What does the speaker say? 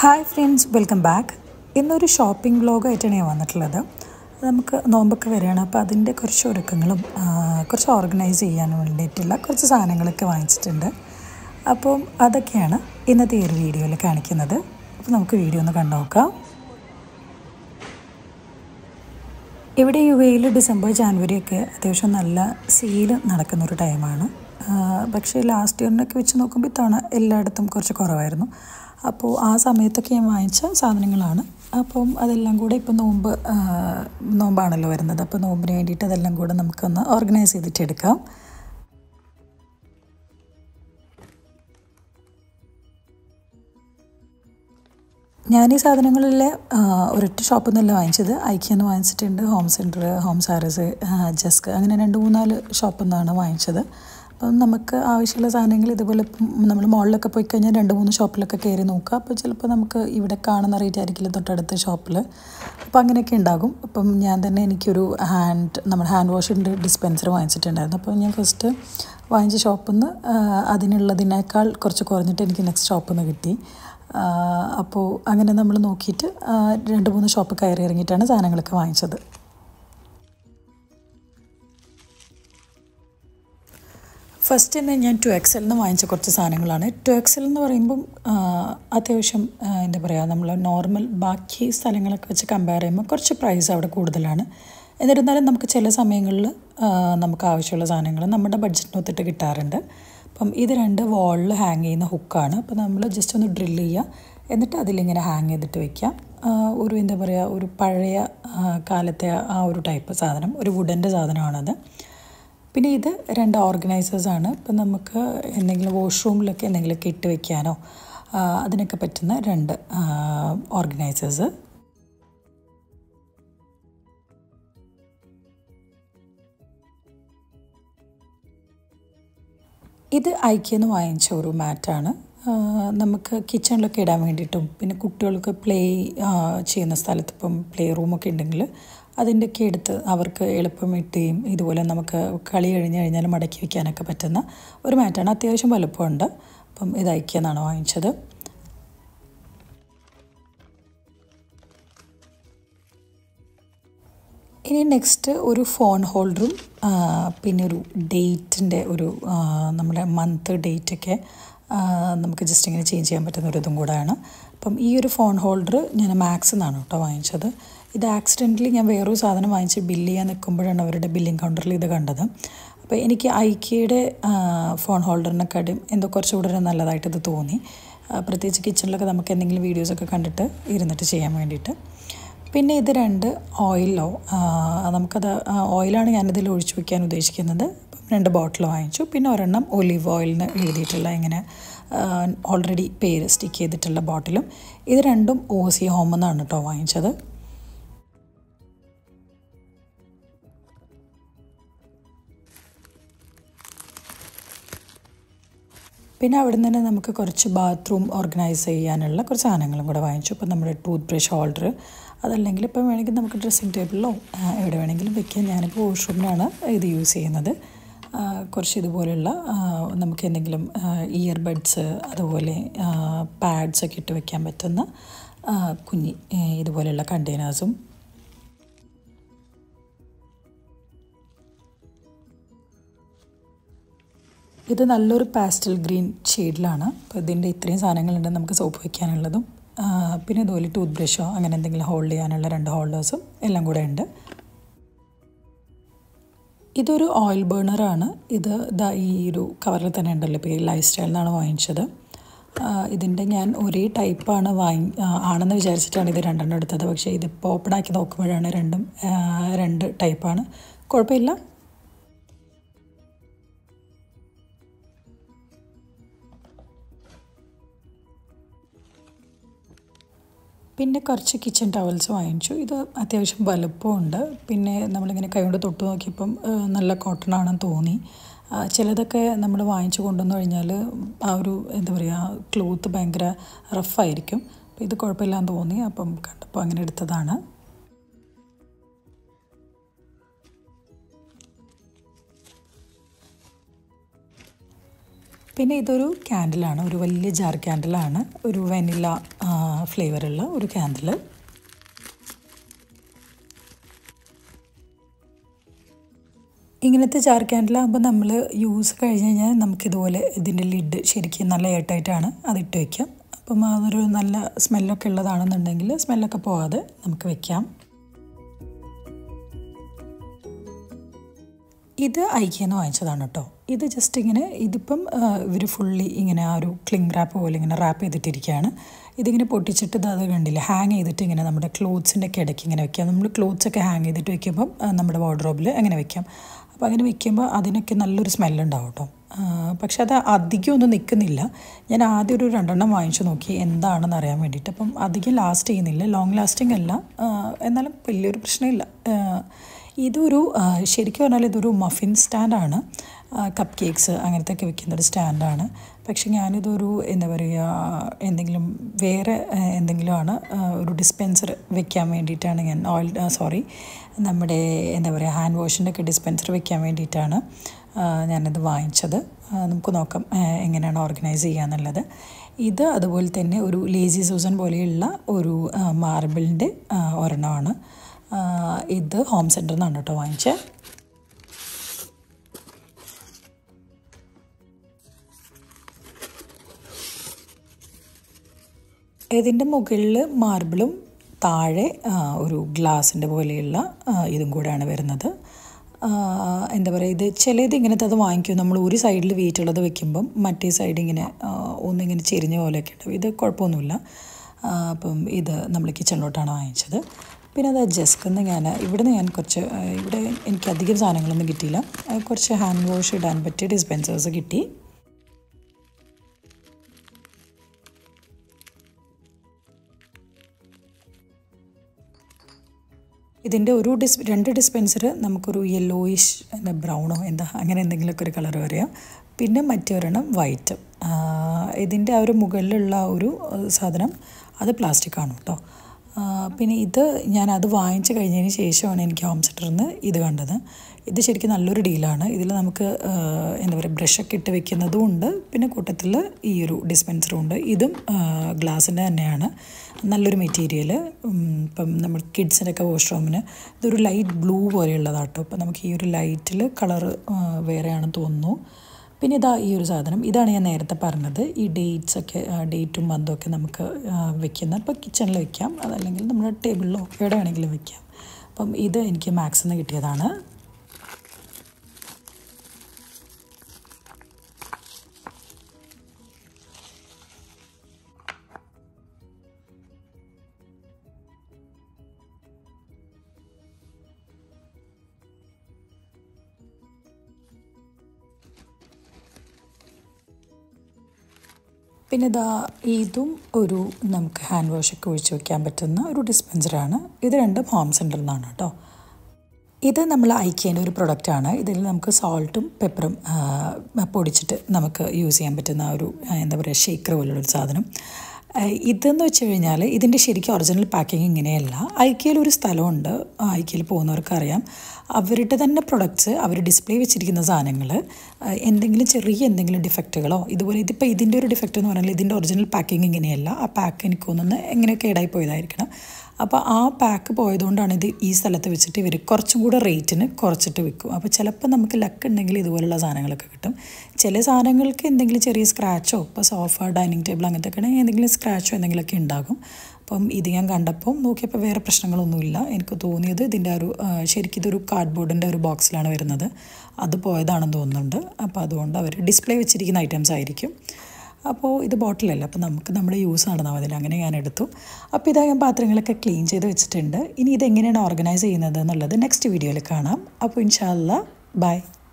hi friends welcome back ഇന്നൊരു shopping വ്ലോഗായിട്ടാണ് ഞാൻ വന്നിട്ടുള്ളത് നമുക്ക് നോമ്പൊക്കെ വരികയാണ് അപ്പോൾ അതിൻ്റെ കുറച്ച് ഒരുക്കങ്ങളും ആ, കുറച്ച് ഓർഗനൈസ് ചെയ്യാൻ വേണ്ടിയിട്ടുള്ള കുറച്ച് സാധനങ്ങളൊക്കെ വാങ്ങിച്ചിട്ടുണ്ട് അപ്പം അതൊക്കെയാണ് ഇന്നത്തെ ഈ ഒരു വീഡിയോയിൽ കാണിക്കുന്നത് അപ്പോൾ നമുക്ക് വീഡിയോ ഒന്ന് കണ്ടു നോക്കാം ഇവിടെ യു എയിൽ ഡിസംബർ ജാനുവരി ഒക്കെ അത്യാവശ്യം നല്ല സെയിൽ നടക്കുന്ന ഒരു ടൈമാണ് പക്ഷേ ലാസ്റ്റ് ഇയറിനൊക്കെ വെച്ച് നോക്കുമ്പോൾ ഇത്തവണ എല്ലായിടത്തും കുറച്ച് കുറവായിരുന്നു അപ്പോൾ ആ സമയത്തൊക്കെ ഞാൻ വാങ്ങിച്ച സാധനങ്ങളാണ് അപ്പം അതെല്ലാം കൂടെ ഇപ്പം നോമ്പ് ആ, നോമ്പാണല്ലോ വരുന്നത് അപ്പോൾ നോമ്പിന് വേണ്ടിയിട്ട് അതെല്ലാം കൂടെ നമുക്കൊന്ന് ഓർഗനൈസ് ചെയ്തിട്ട് എടുക്കാം ഞാൻ ഈ സാധനങ്ങളിൽ ഒരൊറ്റ ഷോപ്പിൽ നിന്നല്ല വാങ്ങിച്ചത് ഐക്യന്ന് വാങ്ങിച്ചിട്ടുണ്ട് ഹോം സെൻറ്റർ ഹോം സാരീസ് ജസ്ക് അങ്ങനെ രണ്ട് മൂന്നാല് ഷോപ്പിൽ നിന്നാണ് വാങ്ങിച്ചത് അപ്പം നമുക്ക് ആവശ്യമുള്ള സാധനങ്ങൾ ഇതുപോലെ ഇപ്പം നമ്മൾ മോളിലൊക്കെ പോയി കഴിഞ്ഞാൽ രണ്ട് മൂന്ന് ഷോപ്പിലൊക്കെ കയറി നോക്കുക അപ്പോൾ ചിലപ്പോൾ നമുക്ക് ഇവിടെ കാണുന്ന റേറ്റ് ആയിരിക്കില്ല തൊട്ടടുത്ത ഷോപ്പിൽ അപ്പോൾ അങ്ങനെയൊക്കെ ഉണ്ടാകും അപ്പം ഞാൻ തന്നെ എനിക്കൊരു ഹാൻഡ് നമ്മുടെ ഹാൻഡ് വാഷിൻ്റെ ഡിസ്പെൻസർ വാങ്ങിച്ചിട്ടുണ്ടായിരുന്നു അപ്പോൾ ഞാൻ ഫസ്റ്റ് വാങ്ങിച്ച ഷോപ്പിൽ നിന്ന് അതിനുള്ളതിനേക്കാൾ കുറച്ച് കുറഞ്ഞിട്ട് എനിക്ക് നെക്സ്റ്റ് ഷോപ്പിൽ നിന്ന് കിട്ടി അപ്പോൾ അങ്ങനെ നമ്മൾ നോക്കിയിട്ട് ആ, രണ്ട് മൂന്ന് ഷോപ്പ് കയറി ഇറങ്ങിയിട്ടാണ് സാധനങ്ങളൊക്കെ വാങ്ങിച്ചത് ഫസ്റ്റ് തന്നെ ഞാൻ ടു എക്സൽ നിന്ന് വാങ്ങിച്ച കുറച്ച് സാധനങ്ങളാണ് ടു എക്സൽ എന്ന് പറയുമ്പം ആ, അത്യാവശ്യം ആ, എന്താ പറയുക നമ്മൾ നോർമൽ ബാക്കി സ്ഥലങ്ങളൊക്കെ വെച്ച് കമ്പയർ ചെയ്യുമ്പോൾ കുറച്ച് പ്രൈസ് അവിടെ കൂടുതലാണ് എന്നിരുന്നാലും നമുക്ക് ചില സമയങ്ങളിൽ ആ, നമുക്ക് ആവശ്യമുള്ള സാധനങ്ങൾ നമ്മുടെ ബഡ്ജറ്റിനൊത്തിട്ട് കിട്ടാറുണ്ട് അപ്പം ഇത് രണ്ട് വാളിൽ ഹാങ് ചെയ്യുന്ന ഹുക്കാണ് അപ്പോൾ നമ്മൾ ജസ്റ്റ് ഒന്ന് ഡ്രില്ല് ചെയ്യുക എന്നിട്ട് അതിലിങ്ങനെ ഹാങ് ചെയ്തിട്ട് വെക്കാം ആ, ഒരു എന്താ പറയുക ഒരു പഴയ ആ, കാലത്തെ ആ ഒരു ടൈപ്പ് സാധനം ഒരു വുഡൻ്റെ സാധനമാണത് പിന്നെ ഇത് രണ്ട് ഓർഗനൈസേഴ്സ് ആണ് ഇപ്പം നമുക്ക് എന്തെങ്കിലും വാഷ്റൂമിലൊക്കെ എന്തെങ്കിലുമൊക്കെ ഇട്ട് വെക്കാനോ ആ, അതിനൊക്കെ പറ്റുന്ന രണ്ട് ഓർഗനൈസേഴ്സ് ഇത് ഐക്യെന്ന് വാങ്ങിച്ച ഒരു മാറ്റാണ് നമുക്ക് കിച്ചണിലൊക്കെ ഇടാൻ വേണ്ടിയിട്ടും പിന്നെ കുട്ടികൾക്ക് പ്ലേ ചെയ്യുന്ന സ്ഥലത്ത് ഇപ്പം പ്ലേ റൂമൊക്കെ ഉണ്ടെങ്കിൽ അതിൻ്റെയൊക്കെ എടുത്ത് അവർക്ക് എളുപ്പം ഇട്ടുകയും ഇതുപോലെ നമുക്ക് കളി കഴിഞ്ഞ് കഴിഞ്ഞാൽ മടക്കി വയ്ക്കാനൊക്കെ പറ്റുന്ന ഒരു മാറ്റാണ് അത്യാവശ്യം വലുപ്പമുണ്ട് അപ്പം ഇത് ഐക്യെന്നാണ് വാങ്ങിച്ചത് ഇനി നെക്സ്റ്റ് ഒരു ഫോൺ ഹോൾഡറും ആ, പിന്നെ ഒരു ഡേറ്റിൻ്റെ ഒരു ആ, നമ്മുടെ മന്ത് ഡേറ്റൊക്കെ ആ, നമുക്ക് ജസ്റ്റ് ഇങ്ങനെ ചേഞ്ച് ചെയ്യാൻ പറ്റുന്ന ഒരു ഇതും കൂടെയാണ് അപ്പം ഈ ഒരു ഫോൺ ഹോൾഡർ ഞാൻ മാക്സ് എന്നാണ് കേട്ടോ വാങ്ങിച്ചത് ഇത് ആക്സിഡൻ്റലി ഞാൻ വേറൊരു സാധനം വാങ്ങിച്ച് ബില്ല് ചെയ്യാൻ നിൽക്കുമ്പോഴാണ് അവരുടെ ബില്ലിംഗ് കൗണ്ടറിൽ ഇത് കണ്ടത് അപ്പോൾ എനിക്ക് ഐക്യയുടെ ഫോൺ ഹോൾഡറിനെക്കാട്ടും എന്തോ കുറച്ചുകൂടെ ഒരു നല്ലതായിട്ട് ഇത് തോന്നി ആ, പ്രത്യേകിച്ച് കിച്ചണിലൊക്കെ നമുക്ക് എന്തെങ്കിലും വീഡിയോസൊക്കെ കണ്ടിട്ട് ഇരുന്നിട്ട് ചെയ്യാൻ വേണ്ടിയിട്ട് പിന്നെ ഇത് രണ്ട് ഓയിലോ ആ, നമുക്കത് ആ, ഓയിലാണ് ഞാനിതിൽ ഒഴിച്ചു വയ്ക്കാൻ ഉദ്ദേശിക്കുന്നത് അപ്പം രണ്ട് ബോട്ടിൽ വാങ്ങിച്ചു പിന്നെ ഒരെണ്ണം ഒലിവ് ഓയിലിന് എഴുതിയിട്ടുള്ള ഇങ്ങനെ ഓൾറെഡി പേര് സ്റ്റിക്ക് ചെയ്തിട്ടുള്ള ബോട്ടിലും ഇത് രണ്ടും ഒ സി ഹോം എന്നാണ് കേട്ടോ വാങ്ങിച്ചത് പിന്നെ അവിടെ നിന്ന് തന്നെ നമുക്ക് കുറച്ച് ബാത്റൂം ഓർഗനൈസ് ചെയ്യാനുള്ള കുറച്ച് സാധനങ്ങളും കൂടെ വാങ്ങിച്ചു ഇപ്പം നമ്മുടെ ടൂത്ത് ബ്രഷ് ഹോൾഡർ അതല്ലെങ്കിൽ ഇപ്പം വേണമെങ്കിൽ നമുക്ക് ഡ്രസ്സിങ് ടേബിളിലോ ആ, എവിടെ വേണമെങ്കിലും വെക്കാം ഞാനിപ്പോൾ വാഷ്റൂമിലാണ് ഇത് യൂസ് ചെയ്യുന്നത് ആ, കുറച്ച് ഇതുപോലെയുള്ള ആ, നമുക്ക് എന്തെങ്കിലും ഇയർബഡ്സ് അതുപോലെ പാഡ്സ് ഒക്കെ ഇട്ട് വെക്കാൻ പറ്റുന്ന ആ, കുഞ്ഞി ഏ, ഇതുപോലെയുള്ള കണ്ടെയ്നേഴ്സും ഇത് നല്ലൊരു പാസ്റ്റൽ ഗ്രീൻ ഷെയ്ഡിലാണ് അപ്പോൾ ഇതിൻ്റെ ഇത്രയും സാധനങ്ങളുണ്ട് നമുക്ക് സോപ്പ് വയ്ക്കാനുള്ളതും ആ, പിന്നെ ഇതുപോലെ ടൂത്ത് ബ്രഷോ അങ്ങനെ എന്തെങ്കിലും ഹോൾഡ് ചെയ്യാനുള്ള രണ്ട് ഹോൾഡേഴ്സും എല്ലാം കൂടെ ഉണ്ട് ഇതൊരു ഓയിൽ ബേണറാണ് ഇത് ഇതാ ഈ ഒരു കവറിൽ തന്നെ ഉണ്ടല്ലോ ഇപ്പോൾ ഈ ലൈഫ് സ്റ്റൈൽ എന്നാണ് വാങ്ങിച്ചത് ആ, ഇതിൻ്റെ ഞാൻ ഒരേ ടൈപ്പാണ് വാങ്ങി ആ, ആണെന്ന് വിചാരിച്ചിട്ടാണ് ഇത് രണ്ടെണ്ണം എടുത്തത് പക്ഷേ ഇതിപ്പോൾ ഓപ്പൺ ആക്കി നോക്കുമ്പോഴാണ് രണ്ടും ആ, രണ്ട് ടൈപ്പാണ് കുഴപ്പമില്ല പിന്നെ കുറച്ച് കിച്ചൺ ടവൽസ് വാങ്ങിച്ചു ഇത് അത്യാവശ്യം വലുപ്പമുണ്ട് പിന്നെ നമ്മളിങ്ങനെ കൈകൊണ്ട് തൊട്ട് നോക്കിയപ്പം ആ, നല്ല കോട്ടൺ ആണെന്ന് തോന്നി ആ, ചിലതൊക്കെ നമ്മൾ വാങ്ങിച്ചു കൊണ്ടുവന്നു കഴിഞ്ഞാൽ ആ ഒരു എന്താ പറയുക ക്ലോത്ത് ഭയങ്കര റഫായിരിക്കും അപ്പോൾ ഇത് കുഴപ്പമില്ലാന്ന് തോന്നി അപ്പം കണ്ടപ്പോൾ അങ്ങനെ എടുത്തതാണ് പിന്നെ ഇതൊരു ക്യാൻഡിലാണ് ഒരു വലിയ ജാർ ക്യാൻഡിലാണ് ഒരു വെനില ഫ്ലേവറുള്ള ഒരു ക്യാൻഡിൽ ഇങ്ങനത്തെ ജാർ ക്യാൻഡിലാകുമ്പോൾ നമ്മൾ യൂസ് കഴിഞ്ഞ് കഴിഞ്ഞാൽ നമുക്കിതുപോലെ ഇതിൻ്റെ ലിഡ് ശരിക്കും നല്ല എയർടൈറ്റാണ് അതിട്ട് വയ്ക്കാം അപ്പം അതൊരു നല്ല സ്മെല്ലൊക്കെ ഉള്ളതാണെന്നുണ്ടെങ്കിൽ സ്മെല്ലൊക്കെ പോവാതെ നമുക്ക് വെക്കാം ഇത് ഐക്യെന്ന് വാങ്ങിച്ചതാണ് കേട്ടോ ഇത് ജസ്റ്റ് ഇങ്ങനെ ഇതിപ്പം ഇവർ ഫുള്ളി ഇങ്ങനെ ആ ഒരു ക്ലിങ് റാപ്പ് പോലെ ഇങ്ങനെ റാപ്പ് ചെയ്തിട്ടിരിക്കുകയാണ് ഇതിങ്ങനെ പൊട്ടിച്ചിട്ട് ഇത് അത് കണ്ടില്ല ഹാങ് ചെയ്തിട്ട് ഇങ്ങനെ നമ്മുടെ ക്ലോത്ത്സിൻ്റെ ഒക്കെ ഇടയ്ക്ക് ഇങ്ങനെ വെക്കാം നമ്മൾ ക്ലോത്ത്സ് ഒക്കെ ഹാങ് ചെയ്തിട്ട് വെക്കുമ്പം നമ്മുടെ വാർഡ്രോബിൽ അങ്ങനെ വെക്കാം അപ്പോൾ അങ്ങനെ വെക്കുമ്പോൾ അതിനൊക്കെ നല്ലൊരു സ്മെല്ലുണ്ടാവും കേട്ടോ പക്ഷെ അത് അധികം ഒന്നും നിൽക്കുന്നില്ല ഞാൻ ആദ്യം ഒരു രണ്ടെണ്ണം വാങ്ങിച്ചു നോക്കി എന്താണെന്ന് അറിയാൻ വേണ്ടിയിട്ട് അപ്പം അധികം ലാസ്റ്റ് ചെയ്യുന്നില്ല ലോങ് ലാസ്റ്റിംഗ് അല്ല എന്നാലും വലിയൊരു പ്രശ്നമില്ല ഇതൊരു ശരിക്കും പറഞ്ഞാൽ ഇതൊരു മഫിൻ സ്റ്റാൻഡാണ് കപ്പ് കേക്ക്സ് അങ്ങനത്തെ ഒക്കെ വെക്കുന്ന ഒരു സ്റ്റാൻഡാണ് പക്ഷെ ഞാനിതൊരു എന്താ പറയുക എന്തെങ്കിലും വേറെ എന്തെങ്കിലും ആണ് ഒരു ഡിസ്പെൻസർ വെക്കാൻ വേണ്ടിയിട്ടാണ് ഞാൻ ഓയിൽ സോറി നമ്മുടെ എന്താ പറയുക ഹാൻഡ് വാഷിൻ്റെ ഒക്കെ ഡിസ്പെൻസർ വെക്കാൻ വേണ്ടിയിട്ടാണ് ഞാനത് വാങ്ങിച്ചത് നമുക്ക് നോക്കാം എങ്ങനെയാണ് ഓർഗനൈസ് ചെയ്യുക എന്നുള്ളത് ഇത് അതുപോലെ തന്നെ ഒരു ലേസി സൂസൻ പോലെയുള്ള ഒരു മാർബിളിൻ്റെ ഒരെണ്ണമാണ് ഇത് ഹോം സെൻറ്ററിൽ നിന്നാണ് കേട്ടോ വാങ്ങിച്ചത് ഇതിൻ്റെ മുകളിൽ മാർബിളും താഴെ ഒരു ഗ്ലാസിൻ്റെ പോലെയുള്ള ഇതും കൂടെയാണ് വരുന്നത് എന്താ പറയുക ഇത് ചിലത് ഇങ്ങനത്തെ അത് വാങ്ങിക്കും നമ്മൾ ഒരു സൈഡിൽ വെയിറ്റ് ഉള്ളത് വെക്കുമ്പം മറ്റേ സൈഡ് ഇങ്ങനെ ഒന്നിങ്ങനെ ചെരിഞ്ഞ പോലെയൊക്കെ ഉണ്ടാവും ഇത് കുഴപ്പമൊന്നുമില്ല അപ്പം ഇത് നമ്മൾ കിച്ചണിലോട്ടാണ് വാങ്ങിച്ചത് പിന്നെ അത് ജസ്ക്കെന്ന് ഞാൻ ഇവിടുന്ന് ഞാൻ കുറച്ച് ഇവിടെ എനിക്ക് അധികം സാധനങ്ങളൊന്നും കിട്ടിയില്ല കുറച്ച് ഹാൻഡ് വാഷ് ഇടാൻ പറ്റിയ ഡിസ്പെൻസേഴ്സ് കിട്ടി ഇതിൻ്റെ ഒരു ഡിസ് രണ്ട് ഡിസ്പെൻസർ നമുക്കൊരു യെല്ലോയിഷ് എന്താ ബ്രൗണോ എന്താ അങ്ങനെ എന്തെങ്കിലുമൊക്കെ ഒരു കളർ പറയാം പിന്നെ മറ്റൊരെണ്ണം വൈറ്റ് ഇതിൻ്റെ ആ ഒരു മുകളിലുള്ള ഒരു സാധനം അത് പ്ലാസ്റ്റിക് ആണ് കേട്ടോ പിന്നെ ഇത് ഞാൻ അത് വാങ്ങിച്ചു കഴിഞ്ഞതിന് ശേഷമാണ് എനിക്ക് ഹോം സെറ്ററിൽ നിന്ന് ഇത് കണ്ടത് ഇത് ശരിക്കും നല്ലൊരു ഡീലാണ് ഇതിൽ നമുക്ക് എന്താ പറയുക ബ്രഷൊക്കെ ഇട്ട് വെക്കുന്നതും ഉണ്ട് പിന്നെ കൂട്ടത്തിൽ ഈ ഒരു ഡിസ്പെൻസറും ഉണ്ട് ഇതും ഗ്ലാസിൻ്റെ തന്നെയാണ് നല്ലൊരു മെറ്റീരിയൽ ഇപ്പം നമ്മൾ കിഡ്സിൻ്റെയൊക്കെ വാഷ്റൂമിന് ഇതൊരു ലൈറ്റ് ബ്ലൂ പോലെയുള്ളതാട്ടോ അപ്പം നമുക്ക് ഈ ഒരു ലൈറ്റിൽ കളർ വേറെയാണെന്ന് തോന്നുന്നു പിന്നെ ഇതാ ഈ ഒരു സാധനം ഇതാണ് ഞാൻ നേരത്തെ പറഞ്ഞത് ഈ ഡേറ്റ്സ് ഒക്കെ ഡേറ്റും മന്തും ഒക്കെ നമുക്ക് വെക്കുന്ന ഇപ്പോൾ കിച്ചണിൽ വെക്കാം അതല്ലെങ്കിൽ നമ്മുടെ ടേബിളിലോ എവിടെ വേണമെങ്കിലും വെക്കാം അപ്പം ഇത് എനിക്ക് മാക്സിൽ നിന്ന് കിട്ടിയതാണ് പിന്നെ ഇതാ ഇതും ഒരു നമുക്ക് ഹാൻഡ് വാഷൊക്കെ ഒഴിച്ച് വയ്ക്കാൻ പറ്റുന്ന ഒരു ഡിസ്പെൻസറാണ് ഇത് രണ്ടും ഹോം സെൻറ്ററിൽ നിന്നാണ് കേട്ടോ ഇത് നമ്മൾ ഐക്കേൻ്റെ ഒരു പ്രൊഡക്റ്റാണ് ഇതിൽ നമുക്ക് സോൾട്ടും പെപ്പറും പൊടിച്ചിട്ട് നമുക്ക് യൂസ് ചെയ്യാൻ പറ്റുന്ന ഒരു എന്താ പറയുക ഷേക്കർ പോലുള്ളൊരു സാധനം ഇതെന്ന് വെച്ച് കഴിഞ്ഞാൽ ഇതിൻ്റെ ശരിക്കും ഒറിജിനൽ പാക്കിംഗ് ഇങ്ങനെയല്ല ഐക്കയിൽ ഒരു സ്ഥലമുണ്ട് ഐക്കയിൽ പോകുന്നവർക്കറിയാം അവരുടെ തന്നെ പ്രൊഡക്ട്സ് അവർ ഡിസ്പ്ലേ വെച്ചിരിക്കുന്ന സാധനങ്ങൾ എന്തെങ്കിലും ചെറിയ എന്തെങ്കിലും ഡിഫക്റ്റുകളോ ഇതുപോലെ ഇതിപ്പോൾ ഇതിൻ്റെ ഒരു ഡിഫക്റ്റ് എന്ന് പറഞ്ഞാൽ ഇതിൻ്റെ ഒറിജിനൽ പാക്കിംഗ് ഇങ്ങനെയല്ല ആ പാക്ക് എനിക്ക് തോന്നുന്നത് എങ്ങനെ കേടായി പോയതായിരിക്കണം അപ്പോൾ ആ പാക്ക് പോയതുകൊണ്ടാണ് ഇത് ഈ സ്ഥലത്ത് വെച്ചിട്ട് ഇവർ കുറച്ചും കൂടെ റേറ്റിന് കുറച്ചിട്ട് വിൽക്കും അപ്പോൾ ചിലപ്പോൾ നമുക്ക് ലക്ക് ഉണ്ടെങ്കിൽ ഇതുപോലുള്ള സാധനങ്ങളൊക്കെ കിട്ടും ചില സാധനങ്ങൾക്ക് എന്തെങ്കിലും ചെറിയ സ്ക്രാച്ചോ ഇപ്പോൾ സോഫ ഡൈനിങ് ടേബിൾ അങ്ങനത്തെ ഒക്കെ ആണെങ്കിൽ എന്തെങ്കിലും സ്ക്രാച്ചോ എന്തെങ്കിലുമൊക്കെ ഉണ്ടാകും അപ്പം ഇത് ഞാൻ കണ്ടപ്പോൾ നോക്കിയപ്പോൾ വേറെ പ്രശ്നങ്ങളൊന്നുമില്ല എനിക്ക് തോന്നിയത് ഇതിൻ്റെ ഒരു ശരിക്കും ഇതൊരു കാർഡ്ബോർഡിൻ്റെ ഒരു ബോക്സിലാണ് വരുന്നത് അത് പോയതാണെന്ന് തോന്നുന്നുണ്ട് അപ്പോൾ അതുകൊണ്ട് അവർ ഡിസ്പ്ലേ വെച്ചിരിക്കുന്ന ഐറ്റംസ് ആയിരിക്കും അപ്പോൾ ഇത് ബോട്ടിലല്ല അപ്പോൾ നമുക്ക് നമ്മുടെ യൂസ് നടന്നാൽ മതി അങ്ങനെ ഞാൻ എടുത്തു അപ്പോൾ ഇതാ ഞാൻ പാത്രങ്ങളൊക്കെ ക്ലീൻ ചെയ്ത് വെച്ചിട്ടുണ്ട് ഇനി ഇതെങ്ങനെയാണ് ഓർഗനൈസ് ചെയ്യുന്നത് എന്നുള്ളത് നെക്സ്റ്റ് വീഡിയോയിൽ കാണാം അപ്പോൾ ഇൻഷാല്ല ബൈ